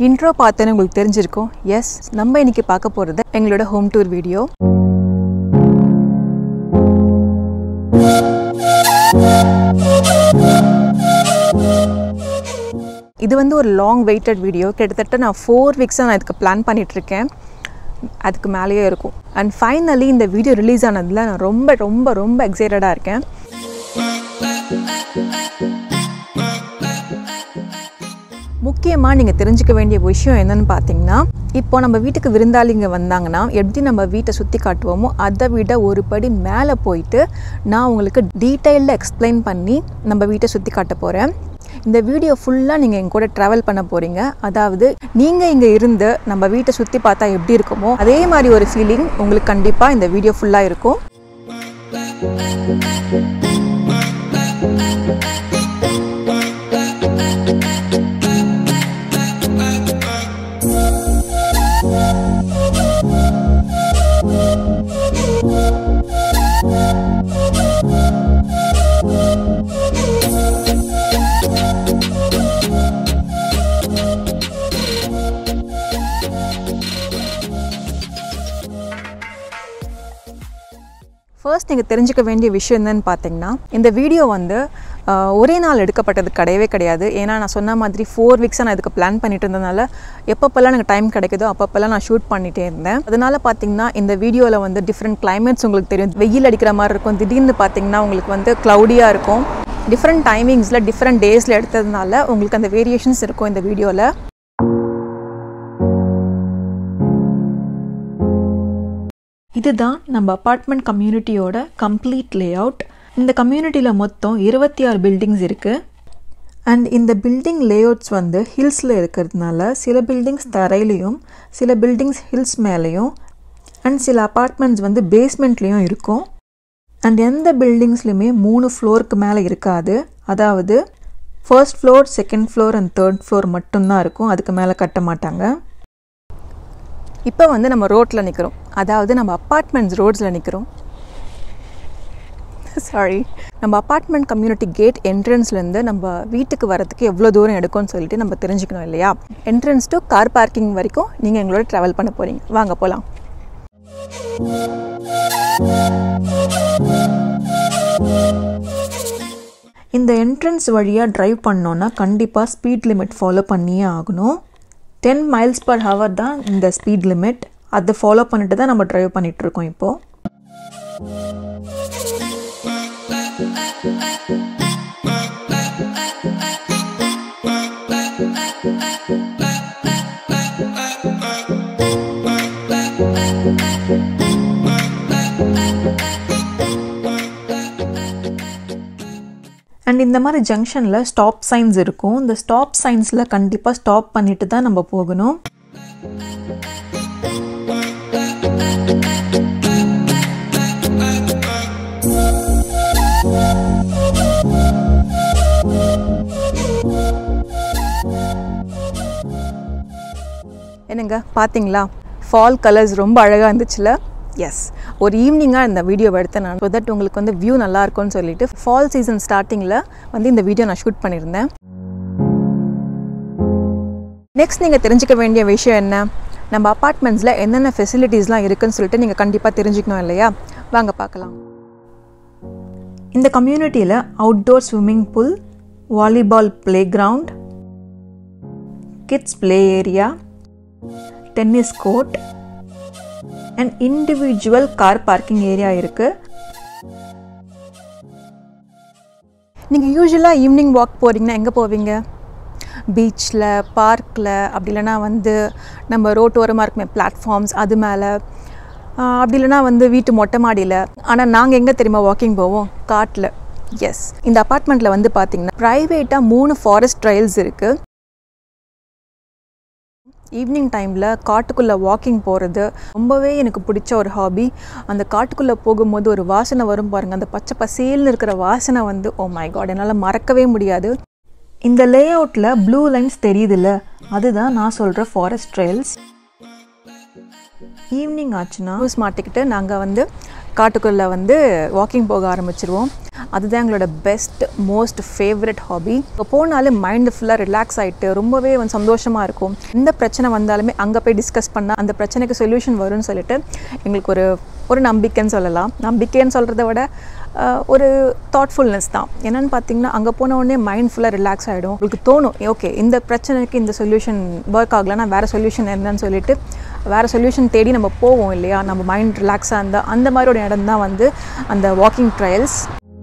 Intro பார்த்தோன்னு உங்களுக்கு தெரிஞ்சிருக்கும் எஸ் நம்ம இன்னைக்கு பார்க்க போகிறது எங்களோட ஹோம் டூர் வீடியோ இது வந்து ஒரு லாங் வெயிட்டட் வீடியோ கிட்டத்தட்ட நான் ஃபோர் வீக்ஸாக நான் இதுக்கு பிளான் பண்ணிகிட்ருக்கேன் அதுக்கு மேலேயே இருக்கும் அண்ட் ஃபைனலி இந்த வீடியோ ரிலீஸ் ஆனதில் நான் ரொம்ப ரொம்ப ரொம்ப எக்ஸைட்டடாக இருக்கேன் முக்கியமாக நீங்கள் தெரிஞ்சுக்க வேண்டிய விஷயம் என்னென்னு பார்த்தீங்கன்னா இப்போ நம்ம வீட்டுக்கு விருந்தாளிங்க வந்தாங்கன்னா எப்படி நம்ம வீட்டை சுற்றி காட்டுவோமோ அதை விட ஒரு படி மேலே போயிட்டு நான் உங்களுக்கு டீட்டெயிலில் எக்ஸ்பிளைன் பண்ணி நம்ம வீட்டை சுற்றி காட்ட போகிறேன் இந்த வீடியோ ஃபுல்லாக நீங்கள் எங்க கூட ட்ராவல் பண்ண போகிறீங்க அதாவது நீங்கள் இங்கே இருந்து நம்ம வீட்டை சுற்றி பார்த்தா எப்படி இருக்குமோ அதே மாதிரி ஒரு ஃபீலிங் உங்களுக்கு கண்டிப்பாக இந்த வீடியோ ஃபுல்லாக இருக்கும் ஃபர்ஸ்ட் நீங்கள் தெரிஞ்சுக்க வேண்டிய விஷயம் என்னன்னு பார்த்தீங்கன்னா இந்த வீடியோ வந்து ஆஹ், ஒரே நாள் எடுக்கப்பட்டது கிடையவே கிடையாது ஏன்னா நான் சொன்ன மாதிரி ஃபோர் வீக்ஸாக நான் இதுக்கு பிளான் பண்ணிட்டு இருந்ததுனால எப்பப்பெல்லாம் எனக்கு டைம் கிடைக்குதோ அப்பப்பெல்லாம் நான் ஷூட் பண்ணிகிட்டே இருந்தேன் அதனால பார்த்தீங்கன்னா இந்த வீடியோவில் வந்து டிஃப்ரெண்ட் கிளைமேட்ஸ் உங்களுக்கு தெரியும் வெயில் அடிக்கிற மாதிரி இருக்கும் திடீர்னு பார்த்தீங்கன்னா உங்களுக்கு வந்து க்ளவுடியாக இருக்கும் டிஃப்ரெண்ட் டைமிங்ஸில் டிஃப்ரெண்ட் டேஸில் எடுத்ததுனால உங்களுக்கு அந்த வேரியேஷன்ஸ் இருக்கும் இந்த வீடியோவில் இதுதான் நம்ம அப்பார்ட்மெண்ட் கம்யூனிட்டியோட கம்ப்ளீட் லே அவுட் இந்த கம்யூனிட்டியில் மொத்தம் இருபத்தி ஆறு பில்டிங்ஸ் இருக்குது அண்ட் இந்த பில்டிங் லேஅவுட்ஸ் வந்து ஹில்ஸில் இருக்கிறதுனால சில பில்டிங்ஸ் தரையிலையும் சில பில்டிங்ஸ் ஹில்ஸ் மேலேயும் அண்ட் சில அப்பார்ட்மெண்ட்ஸ் வந்து பேஸ்மெண்ட்லேயும் இருக்கும் அண்ட் எந்த பில்டிங்ஸ்லையுமே மூணு ஃப்ளோருக்கு மேலே இருக்காது அதாவது first floor second floor and third floor மட்டும்தான் இருக்கும் அதுக்கு மேலே கட்ட மாட்டாங்க இப்போ வந்து நம்ம ரோட்டில் நிற்கிறோம் அதாவது நம்ம அப்பார்ட்மெண்ட்ஸ் ரோட்ஸில் நிற்கிறோம் சாரி நம்ம அப்பார்ட்மெண்ட் கம்யூனிட்டி கேட் என்ட்ரன்ஸ்லேருந்து நம்ம வீட்டுக்கு வரதுக்கு எவ்வளோ தூரம் எடுக்கும்னு சொல்லிட்டு நம்ம தெரிஞ்சுக்கணும் இல்லையா என்ட்ரன்ஸ் டு கார் பார்க்கிங் வரைக்கும் நீங்கள் எங்களோட ட்ராவல் பண்ண போகிறீங்க வாங்க போகலாம் இந்த என்ட்ரன்ஸ் வழியாக டிரைவ் பண்ணோன்னா கண்டிப்பாக ஸ்பீட் லிமிட் ஃபாலோ பண்ணியே ஆகணும் டென் மைல்ஸ் பர் ஹவர் தான் இந்த ஸ்பீட் லிமிட் அதை ஃபாலோ பண்ணிட்டு தான் நம்ம டிரைவ் பண்ணிகிட்ருக்கோம் இப்போது அண்ட் இந்த மாதிரி ஜங்ஷனில் ஸ்டாப் சைன்ஸ் இருக்கும் இந்த ஸ்டாப் சைன்ஸில் கண்டிப்பாக ஸ்டாப் பண்ணிட்டு தான் நம்ம போகணும் என்னங்க பார்த்தீங்களா ஃபால் கலர்ஸ் ரொம்ப அழகாக இருந்துச்சுல எஸ் ஒரு ஈவினிங்காக இந்த வீடியோவை எடுத்தேன் நான் ஸோ தட் உங்களுக்கு வந்து வியூ நல்லா இருக்கும்னு சொல்லிட்டு ஃபால் சீசன் ஸ்டார்டிங்கில் வந்து இந்த வீடியோ நான் ஷூட் பண்ணியிருந்தேன் நெக்ஸ்ட் நீங்கள் தெரிஞ்சுக்க வேண்டிய விஷயம் என்ன நம்ம அப்பார்ட்மெண்ட்ஸில் என்னென்ன ஃபெசிலிட்டிஸ்லாம் இருக்குன்னு சொல்லிட்டு நீங்கள் கண்டிப்பாக தெரிஞ்சுக்கணும் இல்லையா வாங்க பார்க்கலாம் இந்த கம்யூனிட்டியில் outdoor swimming pool volleyball playground kids play area tennis court and individual car parking area இருக்குது நீங்கள் யூஸ்வலாக ஈவினிங் வாக் போகிறீங்கன்னா எங்கே போவீங்க பீச்சில் பார்க்கில் அப்படி இல்லைனா வந்து நம்ம ரோட்டோரமாக இருக்குமே பிளாட்ஃபார்ம்ஸ் அது மேலே அப்படி இல்லைனா வந்து வீட்டு மொட்டை மாடியில் ஆனால் நாங்கள் எங்கே தெரியுமா வாக்கிங் போவோம் காட்டில் எஸ் இந்த அப்பார்ட்மெண்ட்டில் வந்து பார்த்திங்கன்னா ப்ரைவேட்டாக மூணு ஃபாரஸ்ட் ட்ரையல்ஸ் இருக்குது ஈவினிங் டைமில் காட்டுக்குள்ளே வாக்கிங் போகிறது ரொம்பவே எனக்கு பிடிச்ச ஒரு ஹாபி அந்த காட்டுக்குள்ளே போகும்போது ஒரு வாசனை வரும் பாருங்கள் அந்த பச்சை பசேல்னு இருக்கிற வாசனை வந்து ஓ மை காட் என்னால் மறக்கவே முடியாது இந்த லே அவுட்டில் ப்ளூ லைன்ஸ் தெரியுதுல்ல அதுதான் நான் சொல்கிற ஃபாரஸ்ட் ட்ரெயில்ஸ் ஈவினிங் ஆச்சுன்னா ஹூஸ் மாட்டிக்கிட்டு நாங்கள் வந்து காட்டுக்குள்ளே வந்து வாக்கிங் போக ஆரம்பிச்சிருவோம் அதுதான் எங்களோட பெஸ்ட் மோஸ்ட் ஃபேவரட் ஹாபி இப்போ போனாலே மைண்டு ஃபுல்லாக ரிலாக்ஸ் ஆகிட்டு ரொம்பவே வந்து சந்தோஷமாக இருக்கும் எந்த பிரச்சனை வந்தாலுமே அங்கே போய் டிஸ்கஸ் பண்ணால் அந்த பிரச்சனைக்கு சொல்யூஷன் வரும்னு சொல்லிட்டு எங்களுக்கு ஒரு ஒரு நம்பிக்கைன்னு சொல்லலாம் நம்பிக்கைன்னு சொல்கிறத விட அஹ், ஒரு தாட்ஃபுல்னஸ் தான் என்னென்னு பார்த்தீங்கன்னா அங்கே போன உடனே மைண்ட் ஃபுல்லாக ரிலாக்ஸ் ஆகிடும் உங்களுக்கு தோணும் ஓகே இந்த பிரச்சனைக்கு இந்த சொல்யூஷன் ஒர்க் ஆகலைன்னா வேறு சொல்யூஷன் என்னன்னு சொல்லிட்டு வேறு சொல்யூஷன் தேடி நம்ம போவோம் இல்லையா நம்ம மைண்ட் ரிலாக்ஸாக இருந்தால் அந்த மாதிரி ஒரு இடம் தான் வந்து அந்த வாக்கிங் ட்ரையல்ஸ்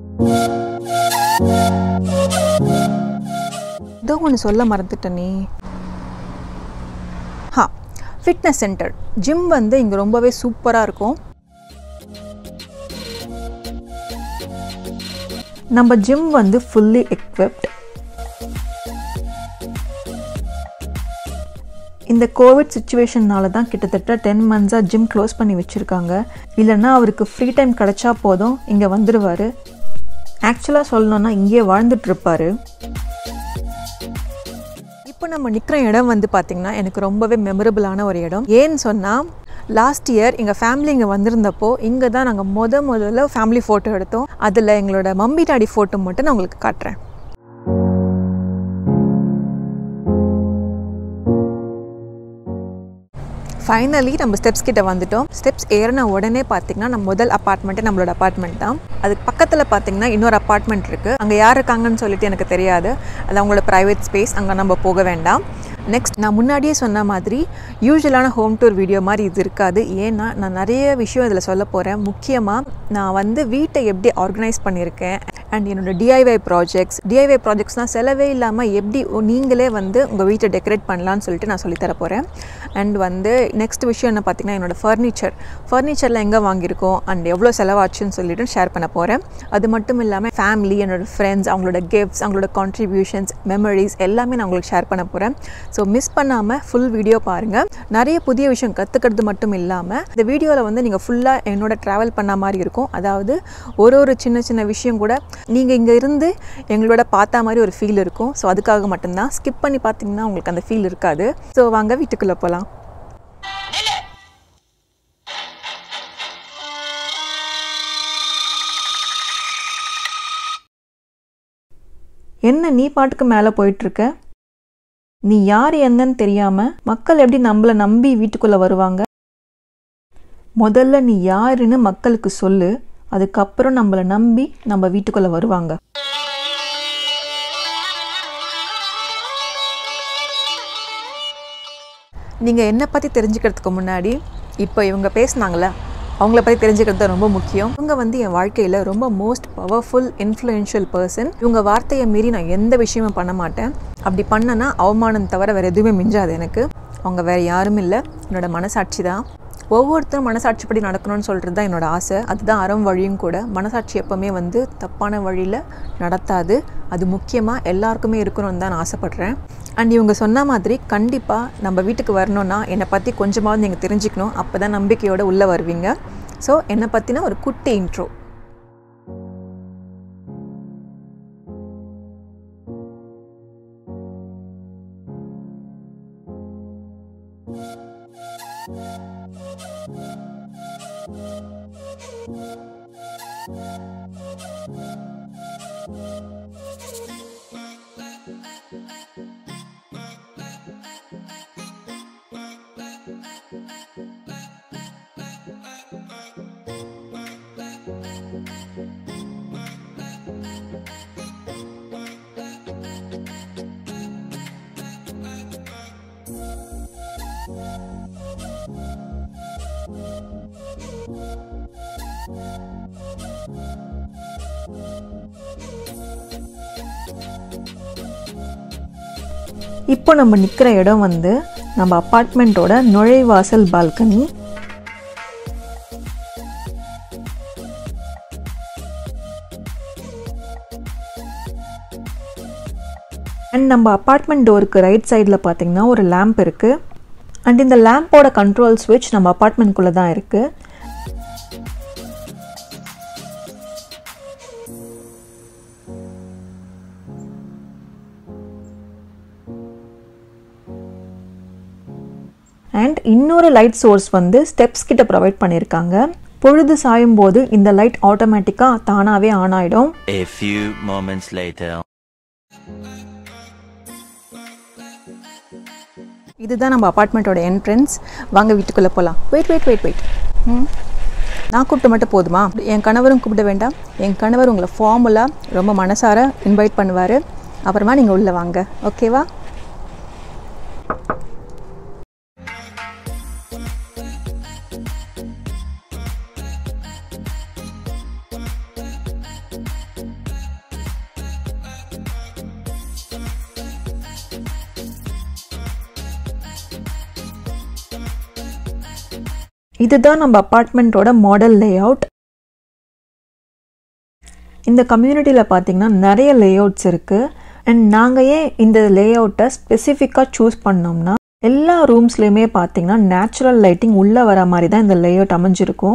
ஏதோ ஒன்று சொல்ல மறந்துட்டேன் நீ ஹா ஃபிட்னஸ் சென்டர் ஜிம் வந்து இங்கே ரொம்பவே சூப்பராக இருக்கும் நம்ம ஜிம் வந்து ஃபுல்லி எக்விப்ட் இந்த கோவிட் சுச்சுவேஷன்னால தான் கிட்டத்தட்ட டென் மந்த்ஸாக ஜிம் க்ளோஸ் பண்ணி வச்சுருக்காங்க இல்லைன்னா அவருக்கு ஃப்ரீ டைம் கிடைச்சா போதும் இங்கே வந்துடுவார் ஆக்சுவலாக சொல்லணுன்னா இங்கேயே வாழ்ந்துட்டு இருப்பாரு இப்போ நம்ம நிற்கிற இடம் வந்து பார்த்திங்கன்னா எனக்கு ரொம்பவே மெமரபிளான ஒரு இடம் ஏன்னு சொன்னால் லாஸ்ட் இயர் எங்கள் ஃபேமிலி இங்கே வந்திருந்தப்போ இங்கே தான் நாங்கள் முத முதல்ல ஃபேமிலி ஃபோட்டோ எடுத்தோம் அதில் எங்களோட மம்மி டாடி ஃபோட்டோ மட்டும் நான் உங்களுக்கு காட்டுறேன் ஃபைனலி நம்ம ஸ்டெப்ஸ் கிட்ட வந்துட்டோம் ஸ்டெப்ஸ் ஏறின உடனே பார்த்தீங்கன்னா நம்ம முதல் அப்பார்ட்மெண்ட்டே நம்மளோட அப்பார்ட்மெண்ட் தான் அதுக்கு பக்கத்தில் பார்த்தீங்கன்னா இன்னொரு அப்பார்ட்மெண்ட் இருக்குது அங்கே யார் இருக்காங்கன்னு சொல்லிட்டு எனக்கு தெரியாது அது அவங்களோட ப்ரைவேட் ஸ்பேஸ் அங்கே நம்ம போக வேண்டாம் நெக்ஸ்ட் நான் முன்னாடியே சொன்ன மாதிரி யூஸ்வலான ஹோம் டூர் வீடியோ மாதிரி இது இருக்காது ஏன்னா நான் நிறைய விஷயம் இதில் சொல்ல போகிறேன் முக்கியமாக நான் வந்து வீட்டை எப்படி ஆர்கனைஸ் பண்ணியிருக்கேன் அண்ட் என்னோட டிஐவை ப்ராஜெக்ட்ஸ் டிஐவை ப்ராஜெக்ட்ஸ்னால் செலவே இல்லாமல் எப்படி உ- நீங்களே வந்து உங்கள் வீட்டை டெக்கரேட் பண்ணலான்னு சொல்லிட்டு நான் சொல்லித்தர போகிறேன் அண்ட் வந்து நெக்ஸ்ட் விஷயம் என்ன பார்த்தீங்கன்னா என்னோட ஃபர்னிச்சர் ஃபர்னிச்சரில் எங்கே வாங்கியிருக்கோம் அண்ட் எவ்வளோ செலவாச்சுன்னு சொல்லிட்டு ஷேர் பண்ண போகிறேன் அது மட்டும் இல்லாமல் ஃபேமிலி என்னோட ஃப்ரெண்ட்ஸ் அவங்களோட கிஃப்ட்ஸ் அவங்களோட கான்ட்ரிபியூஷன்ஸ் மெமரிஸ் எல்லாமே நான் உங்களுக்கு ஷேர் பண்ண போகிறேன் ஸோ மிஸ் பண்ணாமல் ஃபுல் வீடியோ பாருங்கள் நிறைய புதிய விஷயம் கற்றுக்கிறது மட்டும் இல்லாமல் இந்த வீடியோவில் வந்து நீங்கள் ஃபுல்லாக என்னோட ட்ராவல் பண்ண மாதிரி இருக்கும் அதாவது ஒரு ஒரு சின்ன சின்ன விஷயம் கூட நீங்கள் இங்கே இருந்து எங்களோட பார்த்தா மாதிரி ஒரு ஃபீல் இருக்கும் ஸோ அதுக்காக மட்டும்தான் ஸ்கிப் பண்ணி பார்த்தீங்கன்னா உங்களுக்கு அந்த ஃபீல் இருக்காது ஸோ வாங்க வீட்டுக்குள்ளே போகலாம் என்ன நீ பாட்டுக்கு மேலே போயிட்டுருக்க நீ யார் என்னன்னு தெரியாம மக்கள் எப்படி நம்மள நம்பி வீட்டுக்குள்ள வருவாங்க முதல்ல நீ யாருன்னு மக்களுக்கு சொல்லு அதுக்கப்புறம் நம்மள நம்பி நம்ம வீட்டுக்குள்ள வருவாங்க நீங்கள் என்னை பற்றி தெரிஞ்சுக்கிறதுக்கு முன்னாடி இப்போ இவங்க பேசுனாங்களே அவங்கள பற்றி தெரிஞ்சுக்கிறது தான் ரொம்ப முக்கியம் இவங்க வந்து என் வாழ்க்கையில் ரொம்ப மோஸ்ட் பவர்ஃபுல் இன்ஃப்ளூயன்ஷியல் பர்சன் இவங்க வார்த்தையை மீறி நான் எந்த விஷயமும் பண்ண மாட்டேன் அப்படி பண்ணனா அவமானம் தவிர வேறு எதுவுமே மிஞ்சாது எனக்கு அவங்க வேறு யாரும் இல்லை என்னோட மனசாட்சி தான் ஒவ்வொருத்தரும் மனசாட்சிப்படி நடக்கணும்னு சொல்கிறது தான் என்னோட ஆசை அதுதான் அறம் வழியும் கூட மனசாட்சி எப்போவுமே வந்து தப்பான வழியில் நடத்தாது அது முக்கியமாக எல்லாருக்குமே இருக்கணும்னு தான் நான் ஆசைப்பட்றேன் அண்ட் இவங்க சொன்ன மாதிரி கண்டிப்பாக நம்ம வீட்டுக்கு வரணும்னா என்னை பற்றி கொஞ்சமாவது நீங்கள் தெரிஞ்சுக்கணும் அப்போ தான் நம்பிக்கையோடு உள்ளே வருவீங்க ஸோ என்னை பற்றின ஒரு குட்டி இன்ட்ரோ இப்போ நம்ம நிற்கிற இடம் வந்து நம்ம அப்பார்ட்மெண்ட்டோட நுழைவாசல் பால்கனி அண்ட் நம்ம அப்பார்ட்மெண்ட் டோருக்கு ரைட் சைடில் பார்த்தீங்கன்னா ஒரு லேம்ப் இருக்குது அண்ட் இந்த லேம்போட கண்ட்ரோல் ஸ்விட்ச் நம்ம அப்பார்ட்மெண்ட்குள்ளே தான் இருக்குது அண்ட் இன்னொரு லைட் சோர்ஸ் வந்து ஸ்டெப்ஸ் கிட்ட ப்ரொவைட் பண்ணியிருக்காங்க பொழுது சாயும் போது இந்த லைட் ஆட்டோமேட்டிக்காக தானாகவே ஆன் ஆகிடும் A few moments later. இதுதான் நம்ம அப்பார்ட்மெண்ட்டோட என்ட்ரன்ஸ் வாங்க வீட்டுக்குள்ளே போகலாம் வெயிட் வெயிட் வெயிட் வெயிட் ம் நான் கூப்பிட்டு மட்டும் போதுமா என் கணவரும் கூப்பிட வேண்டாம் என் கணவர் உங்களை ஃபார்முலாக ரொம்ப மனசார இன்வைட் பண்ணுவார் அப்புறமா நீங்கள் உள்ளே வாங்க ஓகேவா இதுதான் நம்ம அப்பார்ட்மெண்ட்டோட மாடல் லேஅவுட் இந்த கம்யூனிட்டியில் பார்த்தீங்கன்னா நிறைய லேஅவுட்ஸ் இருக்குது அண்ட் நாங்கள் ஏன் இந்த லேஅவுட்டை ஸ்பெசிஃபிக்காக சூஸ் பண்ணோம்னா எல்லா ரூம்ஸ்லேயுமே பார்த்தீங்கன்னா நேச்சுரல் லைட்டிங் உள்ளே வர மாதிரி தான் இந்த லேஅவுட் அமைஞ்சிருக்கும்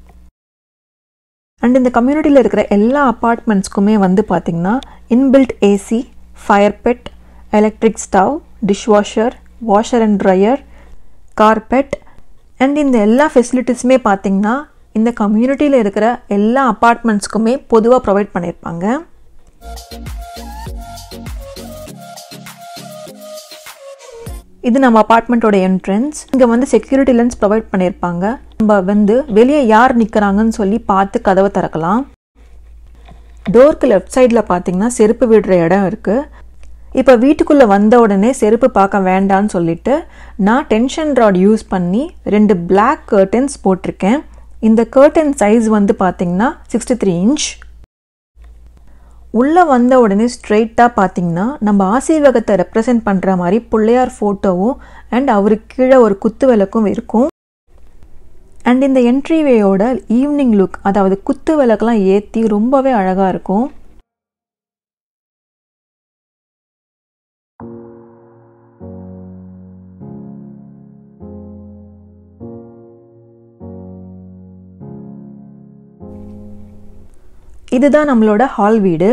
அண்ட் இந்த கம்யூனிட்டியில் இருக்கிற எல்லா அப்பார்ட்மெண்ட்ஸ்க்குமே வந்து பார்த்தீங்கன்னா inbuilt AC fire bed electric stove dishwasher washer and dryer carpet and இந்த எல்லா ஃபெசிலிட்டிஸுமே பார்த்தீங்கன்னா இந்த கம்யூனிட்டியில் இருக்கிற எல்லா அப்பார்ட்மெண்ட்ஸ்க்குமே பொதுவாக ப்ரொவைட் பண்ணியிருப்பாங்க இது நம்ம அப்பார்ட்மெண்ட்டோட என்ட்ரன்ஸ் இங்கே வந்து செக்யூரிட்டி லென்ஸ் ப்ரொவைட் பண்ணியிருப்பாங்க நம்ம வந்து வெளியே யார் நிற்கிறாங்கன்னு சொல்லி பார்த்து கதவை திறக்கலாம் டோருக்கு லெஃப்ட் சைடில் பார்த்தீங்கன்னா செருப்பு விடுற இடம் இருக்குது இப்போ வீட்டுக்குள்ளே வந்த உடனே செருப்பு பார்க்க வேண்டான்னு சொல்லிட்டு நான் டென்ஷன் ராட் யூஸ் பண்ணி ரெண்டு பிளாக் கர்டன்ஸ் போட்டிருக்கேன் இந்த கர்டன் சைஸ் வந்து பார்த்தீங்கன்னா சிக்ஸ்டி த்ரீ இன்ச் உள்ளே வந்த உடனே ஸ்ட்ரெயிட்டாக பார்த்தீங்கன்னா நம்ம ஆசீர்வகத்தை ரெப்ரசன்ட் பண்ணுற மாதிரி பிள்ளையார் ஃபோட்டோவும் அண்ட் அவருக்கு கீழே ஒரு குத்து விளக்கும் இருக்கும் அண்ட் இந்த என்ட்ரிவேயோட ஈவினிங் லுக் அதாவது குத்து விளக்கெல்லாம் ஏற்றி ரொம்பவே அழகாக இருக்கும் இதுதான் நம்மளோட ஹால் வீடு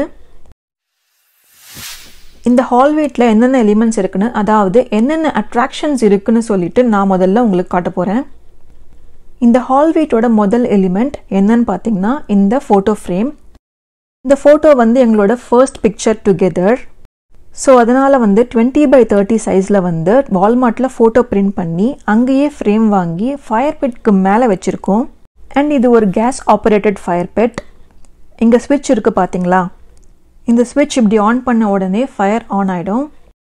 இந்த ஹால் வீட்டில் என்னென்ன எலிமெண்ட்ஸ் இருக்குன்னு அதாவது என்னென்ன அட்ராக்ஷன்ஸ் இருக்குன்னு சொல்லிட்டு நான் முதல்ல உங்களுக்கு காட்ட போகிறேன் இந்த ஹால் வீட்டோட முதல் எலிமெண்ட் என்னன்னு பார்த்தீங்கன்னா இந்த ஃபோட்டோ ஃப்ரேம் இந்த ஃபோட்டோ வந்து எங்களோட ஃபர்ஸ்ட் பிக்சர் டுகெதர் ஸோ அதனால் வந்து டுவெண்ட்டி பை தேர்ட்டி சைஸில் வந்து வால்மார்ட்டில் ஃபோட்டோ பிரிண்ட் பண்ணி அங்கேயே ஃப்ரேம் வாங்கி ஃபயர் பெட்க்கு மேலே வச்சுருக்கோம் அண்ட் இது ஒரு கேஸ் ஆப்ரேட்டட் ஃபயர் பெட் இங்கே ஸ்விட்ச் இருக்குது பார்த்தீங்களா இந்த ஸ்விட்ச் இப்படி ஆன் பண்ண உடனே ஃபயர் ஆன் ஆகிடும்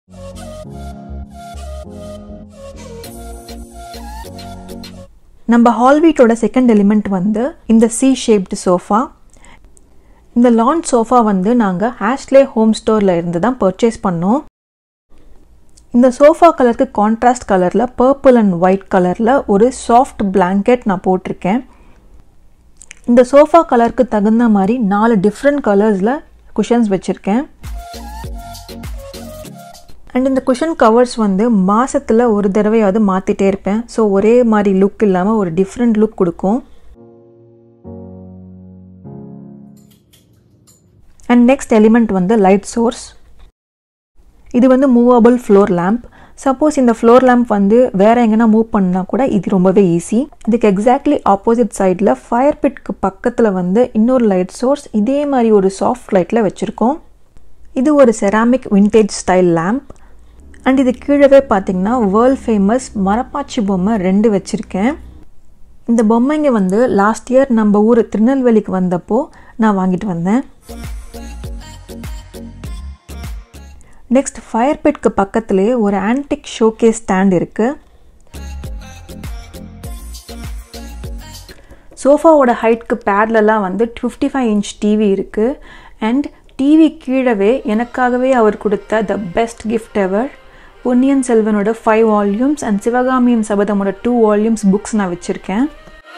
நம்ம ஹால் வீட்டோட செகண்ட் எலிமெண்ட் வந்து இந்த சி ஷேப்டு சோஃபா இந்த லான் சோஃபா வந்து நாங்கள் ஹேஷ்லே ஹோம் ஸ்டோரில் இருந்து தான் பர்ச்சேஸ் பண்ணோம் இந்த சோஃபா கலருக்கு கான்ட்ராஸ்ட் கலரில் பர்பிள் அண்ட் ஒயிட் கலரில் ஒரு சாஃப்ட் பிளாங்கெட் நான் போட்டிருக்கேன் இந்த சோஃபா கலருக்கு தகுந்த மாதிரி நாலு டிஃப்ரெண்ட் கலர்ஸில் குஷன்ஸ் வச்சுருக்கேன் அண்ட் இந்த குஷன் கவர்ஸ் வந்து மாதத்தில் ஒரு தடவையாவது மாற்றிட்டே இருப்பேன் ஸோ ஒரே மாதிரி லுக் இல்லாமல் ஒரு டிஃப்ரெண்ட் லுக் கொடுக்கும் அண்ட் நெக்ஸ்ட் எலிமெண்ட் வந்து லைட் சோர்ஸ் இது வந்து மூவபிள் ஃப்ளோர் லேம்ப் சப்போஸ் இந்த ஃப்ளோர் லேம்ப் வந்து வேறு எங்கன்னா மூவ் பண்ணால் கூட இது ரொம்பவே ஈஸி இதுக்கு எக்ஸாக்ட்லி ஆப்போசிட் சைடில் ஃபயர் பிட்க்கு பக்கத்தில் வந்து இன்னொரு லைட் சோர்ஸ் இதே மாதிரி ஒரு சாஃப்ட் லைட்டில் வச்சுருக்கோம் இது ஒரு ceramic vintage style lamp and இது கீழவே பார்த்தீங்கன்னா வேர்ல்ட் ஃபேமஸ் மரப்பாச்சி பொம்மை ரெண்டு வச்சுருக்கேன் இந்த பொம்மைங்க வந்து லாஸ்ட் இயர் நம்ம ஊர் திருநெல்வேலிக்கு வந்தப்போ நான் வாங்கிட்டு வந்தேன் நெக்ஸ்ட் ஃபயர் பிட்க்கு பக்கத்துலேயே ஒரு ஆன்டிக் ஷோகேஸ் ஸ்டாண்ட் இருக்குது சோஃபாவோட ஹைட்க்கு பேட்லலாம் வந்து ஃபிஃப்டி ஃபைவ் இன்ச் டிவி இருக்குது அண்ட் டிவி கீழவே எனக்காகவே அவர் கொடுத்த the best gift ever Ponniyin செல்வனோட ஃபைவ் வால்யூம்ஸ் அண்ட் சிவகாமியின் சபதமோட டூ வால்யூம்ஸ் புக்ஸ் நான் வச்சுருக்கேன்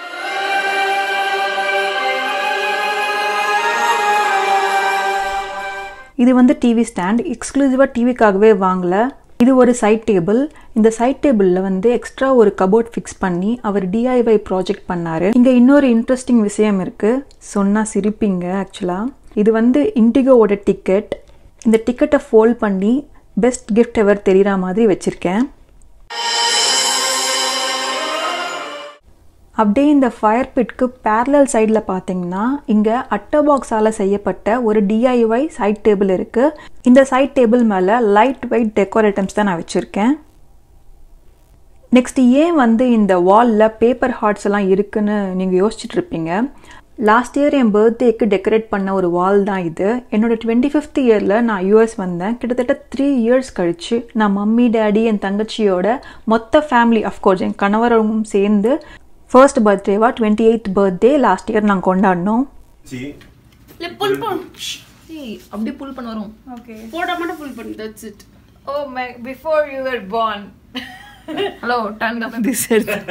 இது வந்து டிவி ஸ்டாண்ட் எக்ஸ்க்ளூசிவாக டிவிக்காகவே வாங்கலை இது ஒரு சைட் டேபிள் இந்த சைட் டேபிளில் வந்து எக்ஸ்ட்ரா ஒரு கபோர்ட் ஃபிக்ஸ் பண்ணி அவர் டிஐஒய் ப்ராஜெக்ட் பண்ணார் இங்கே இன்னொரு இன்ட்ரெஸ்டிங் விஷயம் இருக்குது சொன்னால் சிரிப்பீங்க ஆக்சுவலாக இது வந்து இண்டிகோவோட டிக்கெட் இந்த டிக்கெட்டை ஃபோல்ட் பண்ணி பெஸ்ட் கிஃப்ட் எவர் தெரிகிற மாதிரி வச்சுருக்கேன் அப்படியே இந்த ஃபயர் பிட்க்கு பேரலல் சைடில் பார்த்தீங்கன்னா இங்கே அட்டை பாக்ஸால் செய்யப்பட்ட ஒரு டிஐஒய் சைட் டேபிள் இருக்குது இந்த சைட் டேபிள் மேலே லைட் வெயிட் டெக்கோரேட்டம்ஸ் தான் நான் வச்சுருக்கேன் நெக்ஸ்ட் ஏன் வந்து இந்த வாலில் பேப்பர் ஹார்ட்ஸ் எல்லாம் இருக்குன்னு நீங்கள் யோசிச்சுட்டு இருப்பீங்க லாஸ்ட் இயர் என் பர்த்டேக்கு டெக்கரேட் பண்ண ஒரு வால் தான் இது என்னோட டுவெண்ட்டி ஃபிஃப்த் இயரில் நான் யூஎஸ் வந்தேன் கிட்டத்தட்ட த்ரீ இயர்ஸ் கழிச்சு நான் மம்மி டேடி என் தங்கச்சியோட மொத்த ஃபேமிலி அஃப்கோர்ஸ் என் கணவரும் சேர்ந்து ஃபர்ஸ்ட் பர்த்டேவா twenty eighth birthday last year நாங்கள் கொண்டாடினோம் இல்ல புல் பண்ணு ஏய் அப்படி புல் பண்ண வரும் ஓகே போட மட்டும் புல் பண்ணு that's it oh my before you were born hello done up this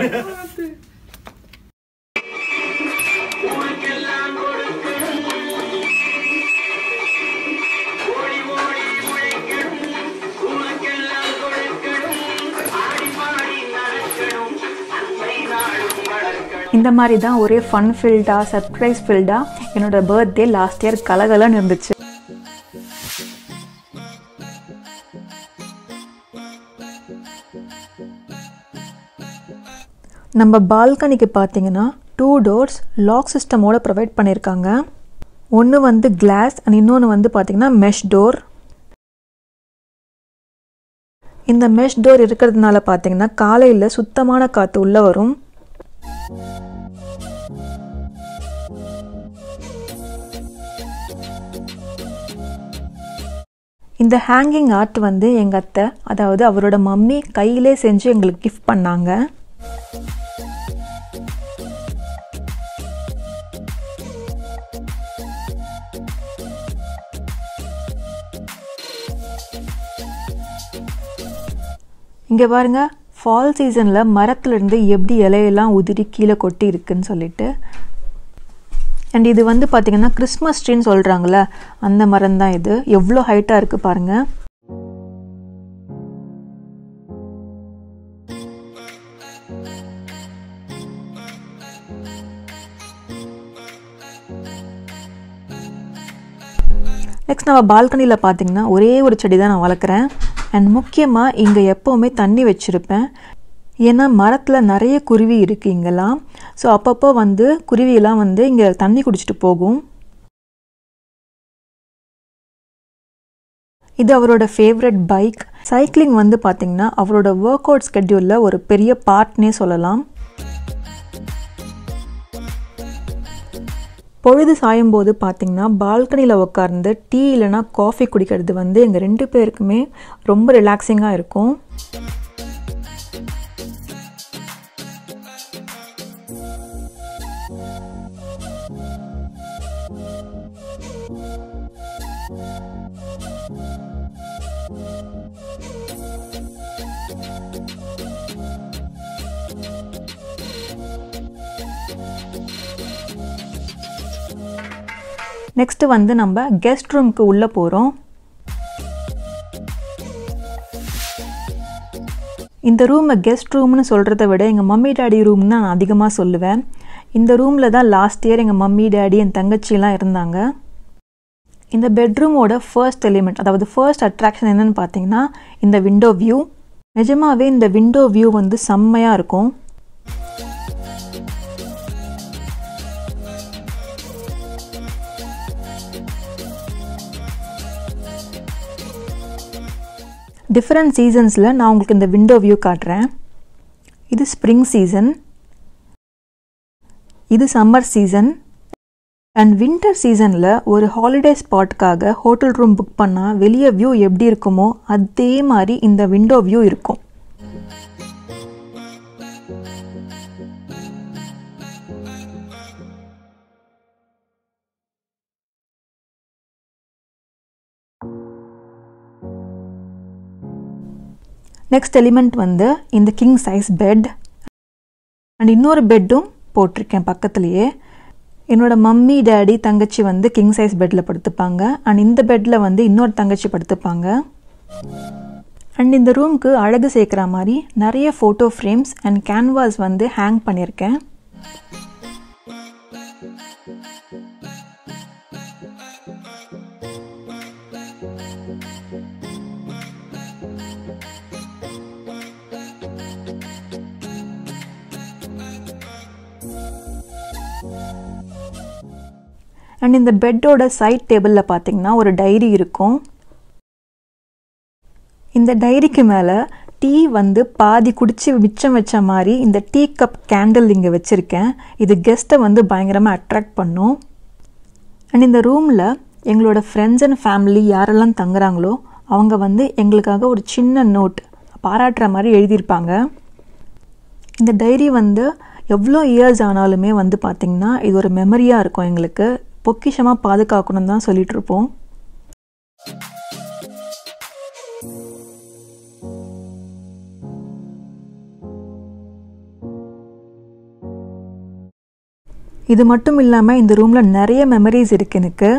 இந்த மாதிரி தான் ஒரே ஃபன் ஃபில்டாக சர்ப்ரைஸ் ஃபில்டாக என்னோட பர்த்டே லாஸ்ட் இயர் கலகலன்னு இருந்துச்சு நம்ம பால்கனிக்கு பார்த்தீங்கன்னா டூ டோர்ஸ் லாக் சிஸ்டமோட ப்ரொவைட் பண்ணியிருக்காங்க ஒன்று வந்து கிளாஸ் அண்ட் இன்னொன்று வந்து பார்த்தீங்கன்னா மெஷ் டோர் இந்த மெஷ் டோர் இருக்கிறதுனால பார்த்தீங்கன்னா காலையில் சுத்தமான காற்று உள்ளே வரும் இந்த ஹேங்கிங் ஆர்ட் வந்து எங்கள் அத்தை அதாவது அவரோட மம்மி கையிலே செஞ்சு எங்களுக்கு கிஃப்ட் பண்ணாங்க இங்கே பாருங்க ஃபால் சீசனில் மரத்துலேருந்து எப்படி இலையெல்லாம் உதிரி கீழே கொட்டி இருக்குன்னு சொல்லிட்டு அண்ட் இது வந்து பார்த்தீங்கன்னா கிறிஸ்மஸ் ட்ரீன்னு சொல்கிறாங்களே அந்த மரம் தான் இது எவ்வளோ ஹைட்டாக இருக்குது பாருங்கள் நெக்ஸ்ட் நம்ம பால்கனியில் பார்த்தீங்கன்னா ஒரே ஒரு செடி தான் நான் வளர்க்குறேன் அண்ட் முக்கியமாக இங்கே எப்போவுமே தண்ணி வச்சுருப்பேன் ஏன்னா மரத்தில் நிறைய குருவி இருக்குது இங்கெல்லாம் ஸோ அப்பப்போ வந்து குருவியெல்லாம் வந்து இங்கே தண்ணி குடிச்சிட்டு போகும் இது அவரோட ஃபேவரட் பைக் சைக்கிளிங் வந்து பார்த்திங்கன்னா அவரோட ஒர்க் அவுட் ஸ்கெட்யூலில் ஒரு பெரிய பார்ட்னே சொல்லலாம் பொழுது சாயும் போது பார்த்தீங்கன்னா பால்கனியில் உட்கார்ந்து டீ இல்லைனா காஃபி குடிக்கிறது வந்து எங்கள் ரெண்டு பேருக்குமே ரொம்ப ரிலாக்ஸிங்காக இருக்கும் நெக்ஸ்ட்டு வந்து நம்ம கெஸ்ட் ரூம்க்கு உள்ளே போகிறோம் இந்த ரூமை கெஸ்ட் ரூம்னு சொல்கிறத விட எங்கள் மம்மி டேடி ரூம்னு நான் அதிகமாக சொல்லுவேன் இந்த ரூமில் தான் லாஸ்ட் இயர் எங்கள் மம்மி டேடி என் தங்கச்சியெல்லாம் இருந்தாங்க இந்த பெட்ரூமோட ஃபர்ஸ்ட் எலிமெண்ட் அதாவது ஃபர்ஸ்ட் அட்ராக்ஷன் என்னன்னு பார்த்தீங்கன்னா இந்த விண்டோ வியூ நிஜமாவே இந்த விண்டோ வியூ வந்து செம்மையாக இருக்கும் டிஃப்ரெண்ட் சீசன்ஸில் நான் உங்களுக்கு இந்த விண்டோ வியூ காட்டுறேன் இது ஸ்ப்ரிங் சீசன் இது சம்மர் சீசன் அண்ட் வின்டர் சீசனில் ஒரு ஹாலிடே ஸ்பாட்காக ஹோட்டல் ரூம் புக் பண்ணால் வெளியே வியூ எப்படி இருக்குமோ அதே மாதிரி இந்த விண்டோ வியூ இருக்கும் நெக்ஸ்ட் எலிமெண்ட் வந்து இந்த கிங் சைஸ் பெட் அண்ட் இன்னொரு பெட்டும் போட்டிருக்கேன் பக்கத்துலேயே என்னோட மம்மி டேடி தங்கச்சி வந்து கிங் சைஸ் பெட்டில் படுத்துப்பாங்க அண்ட் இந்த பெட்டில் வந்து இன்னொரு தங்கச்சி படுத்துப்பாங்க அண்ட் இந்த ரூம்க்கு அழகு சேர்க்குற மாதிரி நிறைய ஃபோட்டோ ஃப்ரேம்ஸ் அண்ட் கேன்வாஸ் வந்து ஹேங் பண்ணியிருக்கேன் அண்ட் இந்த பெட்டோட சைட் டேபிளில் பார்த்தீங்கன்னா ஒரு டைரி இருக்கும் இந்த டைரிக்கு மேலே டீ வந்து பாதி குடிச்சு மிச்சம் வச்ச மாதிரி இந்த டீ கப் கேண்டில் இங்கே வச்சுருக்கேன் இது கெஸ்ட்டை வந்து பயங்கரமாக அட்ராக்ட் பண்ணும் அண்ட் இந்த ரூமில் எங்களோட ஃப்ரெண்ட்ஸ் அண்ட் ஃபேமிலி யாரெல்லாம் தங்குறாங்களோ அவங்க வந்து எங்களுக்காக ஒரு சின்ன நோட் பாராட்டுற மாதிரி எழுதியிருப்பாங்க இந்த டைரி வந்து எவ்வளோ இயர்ஸ் ஆனாலுமே வந்து பார்த்திங்கன்னா இது ஒரு மெமரியாக இருக்கும் எங்களுக்கு பொக்கிஷமாக பாதுகாக்கணும்னு தான் சொல்லிட்டு இருப்போம் இது மட்டும் இல்லாமல் இந்த ரூமில் நிறைய மெமரிஸ் இருக்கு எனக்கு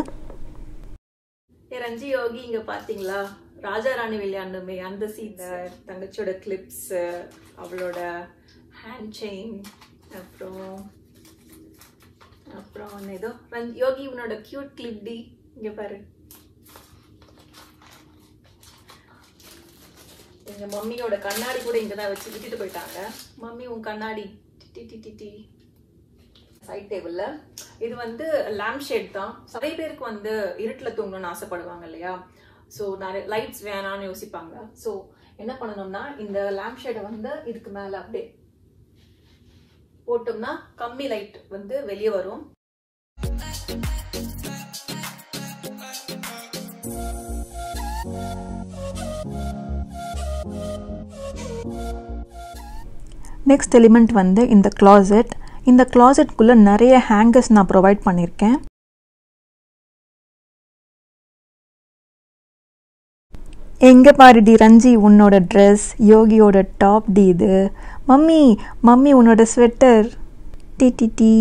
ரஞ்சி யோகி இங்கே பார்த்தீங்களா ராஜா ராணி விளையாண்டுமே அந்த சீன் தங்கச்சியோட கிளிப்ஸ் அவளோட ஹேண்ட் செயின் அப்புறம் அப்புறம் ஒன்று ஏதோ ரஞ்சி யோகி இவனோட கியூட் கிளிப் டி இங்கே பாரு எங்க மம்மியோட கண்ணாடி கூட இங்கே தான் வச்சு விட்டுட்டு போயிட்டாங்க மம்மி உன் கண்ணாடி டி டி டி டி சைட் டேபிளில் இது வந்து லேம்ப் ஷேட் தான் நிறைய பேருக்கு வந்து இருட்டில் தூங்கணும்னு ஆசைப்படுவாங்க இல்லையா ஸோ நிறைய லைட்ஸ் வேணாம்னு யோசிப்பாங்க ஸோ என்ன பண்ணணும்னா இந்த லேம்ப் ஷேடை வந்து இதுக்கு மேலே அப்படியே போட்டோம்னா கம்மி லைட் வந்து வெளியே வரும் நெக்ஸ்ட் எலிமெண்ட் வந்து இந்த கிளாசெட் இந்த கிளாசெட்குள்ளே நிறைய ஹேங்கர்ஸ் நான் ப்ரொவைட் பண்ணியிருக்கேன் எங்கே பாருடி ரஞ்சி உன்னோட ட்ரெஸ் யோகியோட டாப் டி இது மம்மி மம்மி உன்னோட ஸ்வெட்டர் டி டி டி